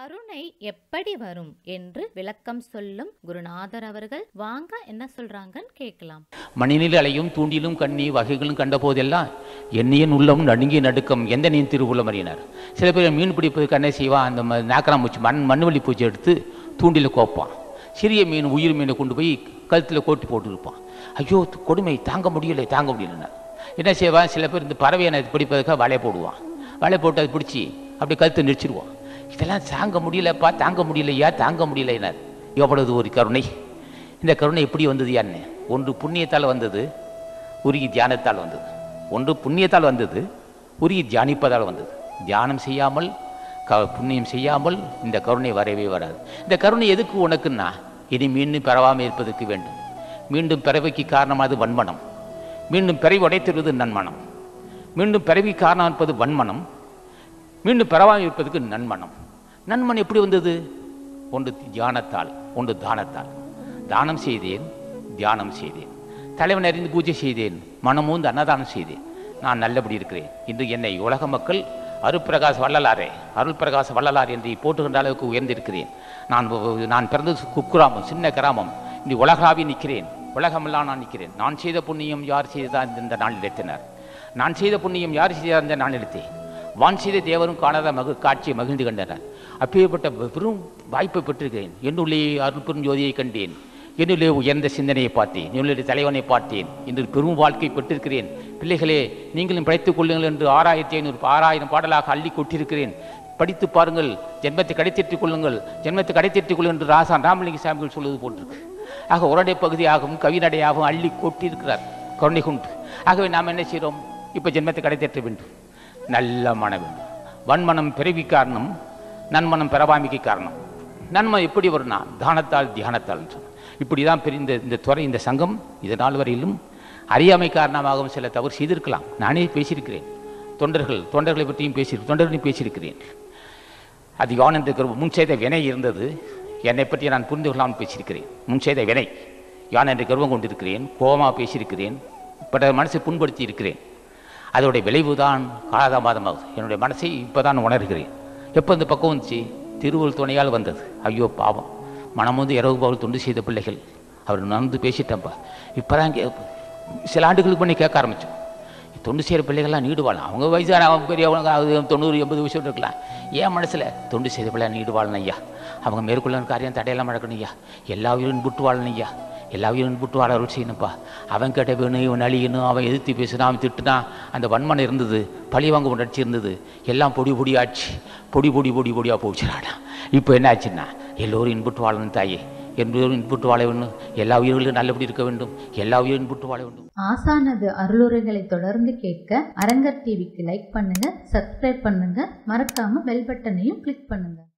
கருணை எப்படி வரும் என்று விளக்கம் சொல்லும் குருநாதர் அவர்கள் வாங்க என்ன சொல்றாங்கன்னு கேட்கலாம் மணிநில் அலையும் தூண்டிலும் கண்ணி வகைகளும் கண்ட போதெல்லாம் எண்ணியன் உள்ளம் நடுங்கிய நடுக்கம் எந்த நீன் திருவுள்ளம் அறியினார் சில பேர் மீன் பிடிப்பதுக்கு என்ன செய்வான் அந்த ம- நாக்கராம்பூச்சி மண் மண்வெளி பூச்சி எடுத்து தூண்டில கோப்பான் சிறிய மீன் உயிர் மீனை கொண்டு போய் கழுத்தில் கோட்டி போட்டு இருப்பான் ஐயோ து- கொடுமை தாங்க முடியலை தாங்க முடியலன்னா என்ன செய்வான் சில பேர் இந்த பறவையை பிடிப்பதுக்காக வலை போடுவான் வலை போட்டு அதை பிடிச்சி அப்படி கழுத்தை நெரிச்சிருவான் இதெல்லாம் தாங்க முடியலப்பா தாங்க முடியலையா தாங்க முடியலைனார் எவ்வளவு ஒரு கருணை இந்த கருணை எப்படி வந்தது யான்னு ஒன்று புண்ணியத்தால் வந்தது உருகி தியானத்தால் வந்தது ஒன்று புண்ணியத்தால் வந்தது உருகி தியானிப்பதால் வந்தது தியானம் செய்யாமல் க புண்ணியம் செய்யாமல் இந்த கருணை வரவே வராது இந்த கருணை எதுக்கு உனக்குன்னா இனி மீண்டும் பெறவாமல் இருப்பதற்கு வேண்டும் மீண்டும் பிறவைக்கு காரணமானது வன்மனம் மீண்டும் பிறவி உடைத்திருவது நன்மனம் மீண்டும் பிறவி காரணம் இருப்பது வன்மனம் மீண்டும் பெறவாமல் இருப்பதற்கு நன்மனம் நன்மனம் எப்படி வந்தது ஒன்று தியானத்தால் ஒன்று தானத்தால் தானம் செய்தேன் தியானம் செய்தேன் தலைவன் அறிந்து பூஜை செய்தேன் மனமூந்து அன்னதானம் செய்தேன் நான் நல்லபடி இருக்கிறேன் இன்று என்னை உலக மக்கள் அருட்பிரகாச வள்ளலாரே அருள் பிரகாச வள்ளலார் என்று போட்டுகின்ற அளவுக்கு உயர்ந்திருக்கிறேன் நான் ஒ- நான் பிறந்தது குக்கிராமம் சின்ன கிராமம் இன்று உலகாவி நிற்கிறேன் உலகமெல்லாம் நான் நிற்கிறேன் நான் செய்த புண்ணியம் யார் செய்ததான் இந்த நாள் எடுத்தனர் நான் செய்த புண்ணியம் யார் செய்தார் இந்த நான் எடுத்தேன் வான் செய்த தேவரும் காணாத மகு காட்சியை மகிழ்ந்து கண்டனர் அப்பேற்பட்ட பெரும் வாய்ப்பை பெற்றிருக்கிறேன் என்னுள்ளே அருள்பெரும் ஜோதியை கண்டேன் என்னுள்ளே உயர்ந்த சிந்தனையை பார்த்தேன் என்னுடைய தலைவனை பார்த்தேன் இன்று பெரும் வாழ்க்கை பெற்றிருக்கிறேன் பிள்ளைகளே நீங்களும் படைத்துக் கொள்ளுங்கள் என்று ஆறாயிரத்தி ஐநூறு ஆறாயிரம் பாடலாக அள்ளி கொட்டிருக்கிறேன் படித்து பாருங்கள் ஜென்மத்தை கடைத்தேற்றிக் கொள்ளுங்கள் ஜென்மத்தை கடைத்தேற்றிக் கொள்ளுங்கள் என்று ராசா ராமலிங்க சாமிகள் சொல்வது போன்றிருக்கு ஆக உரடை பகுதியாகவும் கவிநடையாகவும் அள்ளி கொட்டியிருக்கிறார் கருணை கொண்டு ஆகவே நாம் என்ன செய்கிறோம் இப்போ ஜென்மத்தை கடைத்தேற்ற வேண்டும் நல்ல மனம் வேண்டும் வன்மனம் பிறவி காரணம் நன்மனம் பிறவாமிக்கு காரணம் நன்மை எப்படி வரும்னா தானத்தால் தியானத்தால் இப்படி தான் பிரிந்த இந்த துறை இந்த சங்கம் இது நாள் வரையிலும் அறியாமை காரணமாகவும் சில தவறு செய்திருக்கலாம் நானே பேசியிருக்கிறேன் தொண்டர்கள் தொண்டர்களை பற்றியும் பேசி தொண்டர்களையும் பேசியிருக்கிறேன் அது யான் என்ற கரு- முன் செய்த வினை இருந்தது என்னை பற்றி நான் புரிந்து கொள்ளாமல் பேசியிருக்கிறேன் முன் செய்த வினை யான் என்ற கர்வம் கொண்டிருக்கிறேன் கோபமாக பேசியிருக்கிறேன் பட்ட மனசை புண்படுத்தி இருக்கிறேன் அதோடைய விளைவு தான் காலதாமதமாகுது என்னுடைய மனசை இப்போ தான் உணர்கிறேன் எப்போ இந்த பக்கம் வந்துச்சு திருவள்ளுவர் துணையால் வந்தது ஐயோ பாவம் மனம் வந்து இரவு பகல் தொண்டு செய்த பிள்ளைகள் அவர் நடந்து பேசிட்டேன்ப்பா இப்போ தான் சில ஆண்டுகளுக்கு பண்ணி கேட்க ஆரம்பித்தோம் தொண்டு செய்கிற பிள்ளைகள்லாம் நீடுவாளாம் அவங்க வயசான அவங்க பெரியவங்க அது தொண்ணூறு எண்பது வயசு இருக்கலாம் ஏன் மனசில் தொண்டு செய்த பிள்ளை நீடுவாளன் ஐயா அவங்க மேற்கொள்ள காரியம் தடையெல்லாம் நடக்கணும் ஐயா எல்லா உயிரும் புட்டு வாழணும் ஐயா எல்லா உயிரும் புட்டு வாழ அருள் செய்யணும்ப்பா அவன் கேட்ட வேணும் இவன் அழியணும் அவன் எதிர்த்து பேசினா அவன் திட்டுனா அந்த வன்மனம் இருந்தது பழி வாங்க உணர்ச்சி இருந்தது எல்லாம் பொடி பொடி ஆச்சு பொடி பொடி பொடி பொடியாக போச்சுடாடா இப்போ என்ன ஆச்சுன்னா எல்லோரும் இன்புட்டு வாழணும் தாயே எல்லோரும் இன்புட்டு வாழ வேண்டும் எல்லா உயிர்களும் நல்லபடி இருக்க வேண்டும் எல்லா உயிரும் இன்புட்டு வாழ வேண்டும் ஆசானது அருளுரைகளை தொடர்ந்து கேட்க அரங்கர் டிவிக்கு லைக் பண்ணுங்க சப்ஸ்கிரைப் பண்ணுங்க மறக்காம பெல் பட்டனையும் கிளிக் பண்ணுங்க